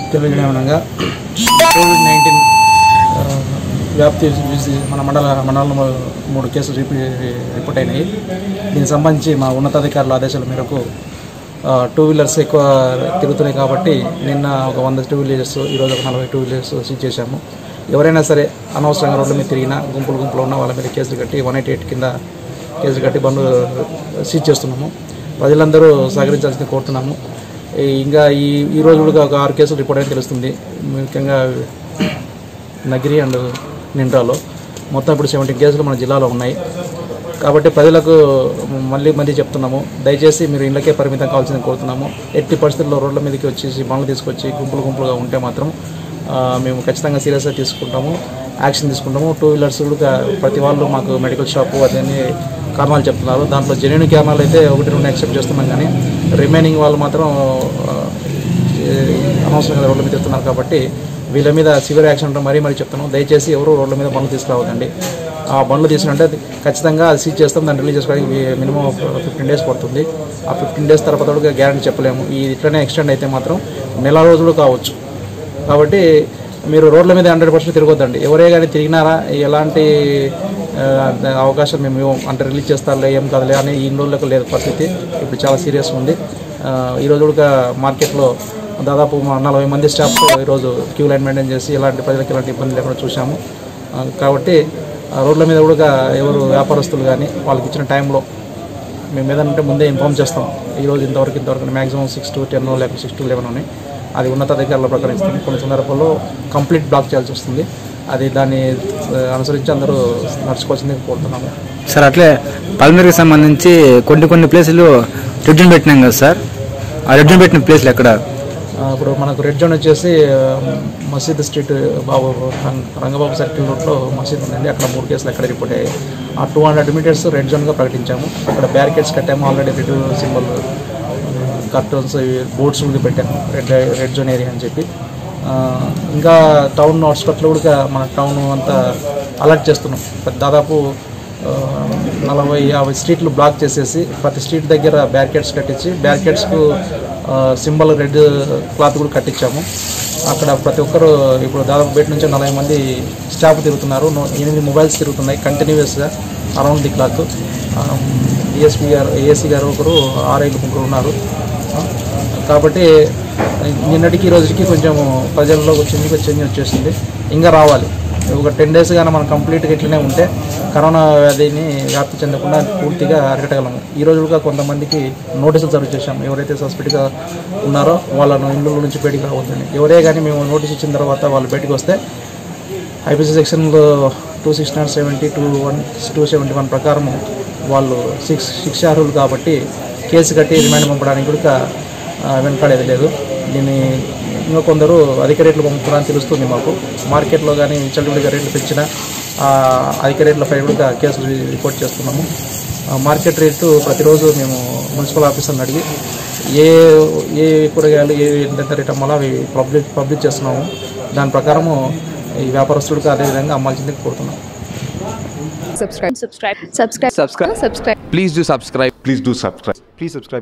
తెలియజేయడంగా Covid nineteen వ్యాప్తి చూసి మన మండల మండలంలో మూడు కేసులు రిపీ రిపోర్ట్ అయినాయి దీనికి సంబంధించి మా ఉన్నతాధికారుల ఆదేశాల మేరకు ఆ, టూ వీలర్స్ ఎక్కువ తిరుగుతున్నాయి కాబట్టి నిన్న ఒక వంద టూ వీలర్స్ ఈరోజు ఒక నలభై టూ వీలర్స్ సీజ్ చేశాము ఎవరైనా సరే అనవసరంగా రోడ్ల మీద తిరిగినా గుంపులు గుంపులు ఉన్న వాళ్ళ మీద కేసులు కట్టి వన్ ఎయిటీ ఎయిట్ కింద కేసులు కట్టి బండ్లు సీజ్ చేస్తున్నాము ప్రజలందరూ సహకరించాల్సింది కోరుతున్నాము ఈ- ఇంకా ఈ ఈ రోజు కూడా ఒక ఆరు కేసులు రిపోర్ట్ అయితే తెలుస్తుంది ముఖ్యంగా నగిరి అండ్ నిండ్రాలో మొత్తం ఇప్పుడు సెవెంటీన్ కేసులు మన జిల్లాలో ఉన్నాయి కాబట్టి ప్రజలకు మళ్ళీ మళ్ళీ చెప్తున్నాము దయచేసి మీరు ఇళ్ళకే పరిమితం కావాల్సింది కోరుతున్నాము ఎట్టి పరిస్థితుల్లో రోడ్ల మీదకి వచ్చేసి బండ్లు తీసుకొచ్చి గుంపులు గుంపులుగా ఉంటే మాత్రం ఆ, మేము ఖచ్చితంగా సీరియస్గా తీసుకుంటాము యాక్షన్ తీసుకుంటాము టూ వీలర్స్ కూడా ప్రతి వాళ్ళు మాకు మెడికల్ షాపు అదని కారణాలు చెప్తున్నారు దాంట్లో జెన్యున్ కారణాలు అయితే ఒకటి రెండు యాక్సెప్ట్ చేస్తున్నాం కానీ రిమైనింగ్ వాళ్ళు మాత్రం ఆ, ఏ, అనవసరంగా రోడ్ల మీద తిరుగుతున్నారు కాబట్టి వీళ్ళ మీద సివియర్ యాక్షన్ అంటే మరీ మరీ చెప్తాను దయచేసి ఎవరు రోడ్ల మీద బండ్లు తీసుకురావద్దండి ఆ బండ్లు తీసుకుంటే ఖచ్చితంగా అది సీజ్ చేస్తాం దాన్ని రిలీజ్ చేసుకోవడానికి మినిమం ఫిఫ్టీన్ డేస్ పడుతుంది ఆ ఫిఫ్టీన్ డేస్ తర్వాత కూడా గ్యారంటీ చెప్పలేము ఈ ఇట్లనే ఎక్స్టెండ్ అయితే మాత్రం నెల రోజులు కావచ్చు కాబట్టి మీరు రోడ్ల మీద హండ్రెడ్ పర్సెంట్ తిరగొద్దండి ఎవరే కానీ తిరిగినారా ఎలాంటి ఆ, అవకాశం మేము ఇవ్వం. అంటే రిలీజ్ చేస్తారులే ఏం కాదులే అని ఈ రోజులకు లేదు పరిస్థితి ఇప్పుడు చాలా సీరియస్ ఉంది ఆ, ఈ రోజు కూడా మార్కెట్లో దాదాపు మా నలభై మంది స్టాఫ్ ఈరోజు క్యూ లైన్ మెయింటైన్ చేసి ఎలాంటి ప్రజలకు ఎలాంటి ఇబ్బంది లేకుండా చూసాము ఆ, కాబట్టి ఆ, రోడ్ల మీద కూడా ఎవరు వ్యాపారస్తులు కానీ వాళ్ళకి ఇచ్చిన టైంలో మేము ఏదంటే ముందే ఇన్ఫామ్ చేస్తాం ఈరోజు ఇంతవరకు ఇంతవరకు మ్యాక్సిమం సిక్స్ టు టెన్ లేకపోతే సిక్స్ టు లెవెన్ ఉన్నాయి అది ఉన్నతాధికారుల ప్రకారం ఇస్తుంది కొన్ని సందర్భాల్లో కంప్లీట్ బ్లాక్ చేయాల్సి వస్తుంది అది దాన్ని ఆ, అనుసరించి అందరూ నడుచుకోవాల్సింది కోరుతున్నాము సార్ అట్లే పల్మేరుకి సంబంధించి కొన్ని కొన్ని ప్లేసులు రెడ్ జోన్ పెట్టినాం కదా సార్ ఆ రెడ్ జోన్ పెట్టిన ప్లేస్లు ఎక్కడ ఆ, ఇప్పుడు మనకు రెడ్ జోన్ వచ్చేసి ఆ, మసీద్ స్ట్రీట్ బాబు రంగ- రంగబాబు సర్కిల్ రోడ్లో మసీద్ ఉందండి అక్కడ మూడు కేసులు అక్కడ రిపోర్ట్ అయ్యాయి ఆ టూ హండ్రెడ్ మీటర్స్ రెడ్ జోన్గా ప్రకటించాము అక్కడ బ్యారికేడ్స్ కట్టాము already red symbol curtains boards కూడా పెట్టాము రెడ్ రెడ్ జోన్ ఏరియా అని చెప్పి ఆ, ఇంకా టౌన్ హాట్స్పాట్లో కూడా మన టౌన్ అంతా అలర్ట్ చేస్తున్నాం దాదాపు ఆ, నలభై యాభై స్ట్రీట్లు బ్లాక్ చేసేసి ప్రతి స్ట్రీట్ దగ్గర బ్యారికేడ్స్ కట్టించి బ్యారికేడ్స్కు సింబల్ రెడ్ క్లాత్ కూడా కట్టించాము అక్కడ ప్రతి ఒక్కరు ఇప్పుడు దాదాపు బయట నుంచి నలభై మంది స్టాఫ్ తిరుగుతున్నారు నో- ఎనిమిది మొబైల్స్ తిరుగుతున్నాయి కంటిన్యూస్గా అరౌండ్ ది క్లాక్ డిఎస్పీ గారు ఏఎస్సీ గారు ఒకరు ఆర్ఐలు ముగ్గురు ఉన్నారు ఆ, కాబట్టి నిన్నటికి ఈ రోజుకి కొంచెం ప్రజల్లో వచ్చింది చేంజ్ వచ్చేసింది ఇంకా రావాలి ఒక టెన్ డేస్ కానీ మనం కంప్లీట్గా ఇట్లనే ఉంటే కరోనా వ్యాధిని వ్యాప్తి చెందకుండా పూర్తిగా అరికట్టగలము ఈ రోజు కూడా కొంతమందికి నోటీసులు సర్వ్ చేశాం ఎవరైతే సస్పెక్ట్గా ఉన్నారో వాళ్ళను ఇళ్ళ నుంచి బయటికి రావద్దని ఎవరే కానీ మేము నోటీస్ ఇచ్చిన తర్వాత వాళ్ళు బయటకు వస్తే ఐపీసీ సెక్షన్లో two six nought seventy two one two seventy one ప్రకారం వాళ్ళు సిక్స్ శిక్షార్హులు కాబట్టి కేసు కట్టి రిమాండ్ పంపడానికి కూడా ఆ, వెనకాడేది లేదు దీన్ని ఇంకా కొందరు అధిక రేట్లు పంపుతున్నారని తెలుస్తుంది మాకు మార్కెట్లో కానీ చల్లివిడిగా రేట్లు పెంచిన ఆ, అధిక రేట్ల పై కూడా కేసులు రిపోర్ట్ చేస్తున్నాము ఆ, మార్కెట్ రేటు ప్రతిరోజు మేము మున్సిపల్ ఆఫీసర్ని అడిగి ఏ ఏ కూరగాయలు ఏ ఎంత రేట్ అమ్మాలో అవి పబ్లిక్ పబ్లిక్ చేస్తున్నాము దాని ప్రకారము ఈ వ్యాపారస్తులకు అదేవిధంగా అమ్మాల్సింది కోరుతున్నాం subscribe subscribe subscribe subscribe subscribe Please do subscribe. Please do subscribe. Please subscribe.